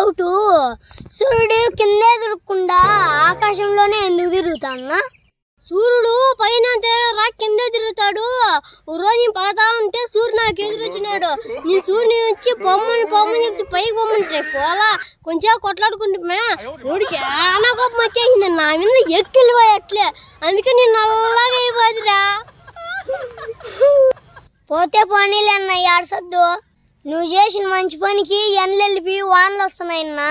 doubt సూర్యుడు కిందే తిరగకుండా ఆకాశంలోనే ఎందుకు తిరుగుతాడన్నా సూర్యుడు పైన తిరగరా కింద తిరుగుతాడు ఓ రోజు నేను పడతా ఉంటే సూర్యుడు నాకు ఎదురు వచ్చినాడు నీ సూర్యుని వచ్చి బొమ్మని బొమ్మని చెప్తే పైకి బొమ్మని పోలా కొంచెం కొట్లాడుకుంటున్నా సూర్యుడు చాలా కోపం వచ్చేసింది నా మీద ఎక్కిలు పోయట్లే అందుకే నేను నల్లగా అయిపోదురా పోతే పోనీలే అన్న ఏడ్సొద్దు నువ్వు చేసిన మంచి పనికి ఎండలెళ్ళిపి వానలు వస్తున్నాయన్నా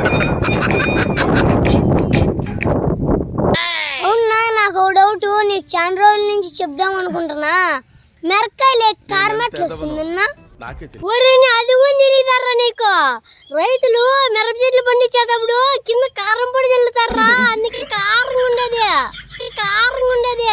అవునా నాకు ఒక డౌట్ నీకు చాలా రోజుల నుంచి చెప్దాం అనుకుంటున్నా మిరకాయలు కార్మెట్లు వస్తుందన్నా నాకే తెలియదు ఊరిని అది కూడా తెలియదారా నీకు రైతులు మిరప చెట్లు పండించేటప్పుడు కింద కారం పొడి చల్లుతారా అందుకే కారంగా ఉండేది కారంగా ఉండేది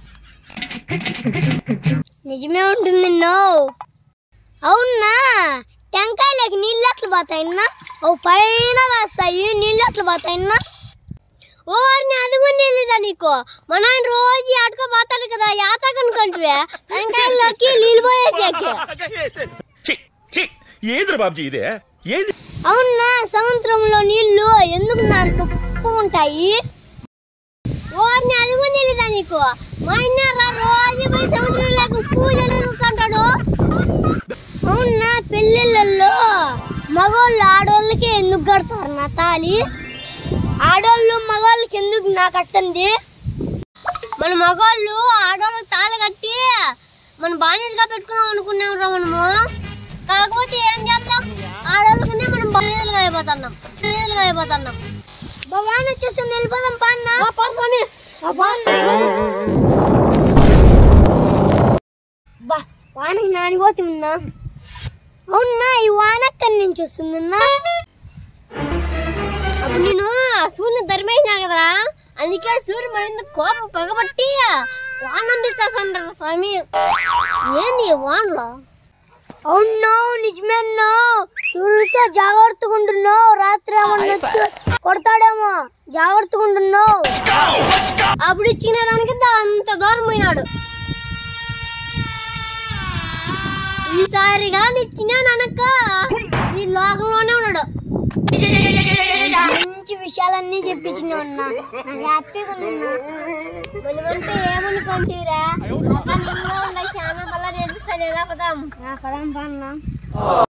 నిజమే ఉంటుంది నో అవునా టెంకాయలకి నీళ్ళు ఎట్లా పోతాయన్నా ఓ పైన వేస్తాయి నీళ్ళు ఎట్లా పోతాయన్నా ఓర్ని అది కూడా తెలియదా నీకు మా నాయన రోజు ఆటకో పోతాడు కదా యాత కనుకుంటువే టెంకాయల్లోకి నీళ్ళు పోయేసాకి ఛీ, ఛీ, ఏంద్ర బాబుజీ ఇదే ఏంది అవునా సముద్రంలో నీళ్లు ఎందుకు నా తప్పు ఉంటాయి ఓర్ని అది కూడా తెలీదా నీకు మా ఆయన రా- రోజు పోయి సముద్రంలోకి పూజలు చూస్తుంటాడు అవునా పెళ్ళిళ్ళల్లో మగవాళ్ళు ఆడవాళ్ళకి ఎందుకు కడతారు నా తాళి ఆడవాళ్ళు మగవాళ్ళకి ఎందుకు నా కట్టంది మన మగవాళ్ళు ఆడవాళ్ళకి తాళి కట్టి మన బాధ్యతగా పెట్టుకుందాం అనుకున్నాం రా మనము కాకపోతే ఏం చేద్దాం ఆడవాళ్ళకునే మనం బాధ్యతలుగా అయిపోతున్నాం బాధ్యతలుగా అయిపోతున్నాం భవాన్ వచ్చేస్తుంది వెళ్ళిపోదాం పాన్న పాడుకొని బా వానకి నానిపోతున్నా అవునా ఈ వాన ఎక్కడి నుంచి వస్తుందన్నా అప్పుడు నేను సూర్యుని ధర్మేసినా కదరా అందుకే సూర్యుడు మీద కోపం పగబట్టి వాన పంపించేస్తాను స్వామి ఏంది ఈ వానలో అవును నిజమేనా సూర్యుడితో జాగ్రత్తగా ఉంటున్నావు రాత్రి ఏమన్నా వచ్చి కొడతాడేమో జాగ్రత్తగా ఉంటున్నావు అప్పుడు ఇచ్చిన దానికి దా- అంత దూరం పోయినాడు ఈసారి కానీ ఇచ్చిన ననక ఈ లోకంలోనే ఉన్నాడు మంచి విషయాలన్నీ చెప్పించిన ఉన్నా నాకు హ్యాపీగా ఉన్నా మనమంటే ఏమనుకుంటురా చాలా మళ్ళీ నేర్పిస్తాను ఎలా పదాం పదాం పన్నా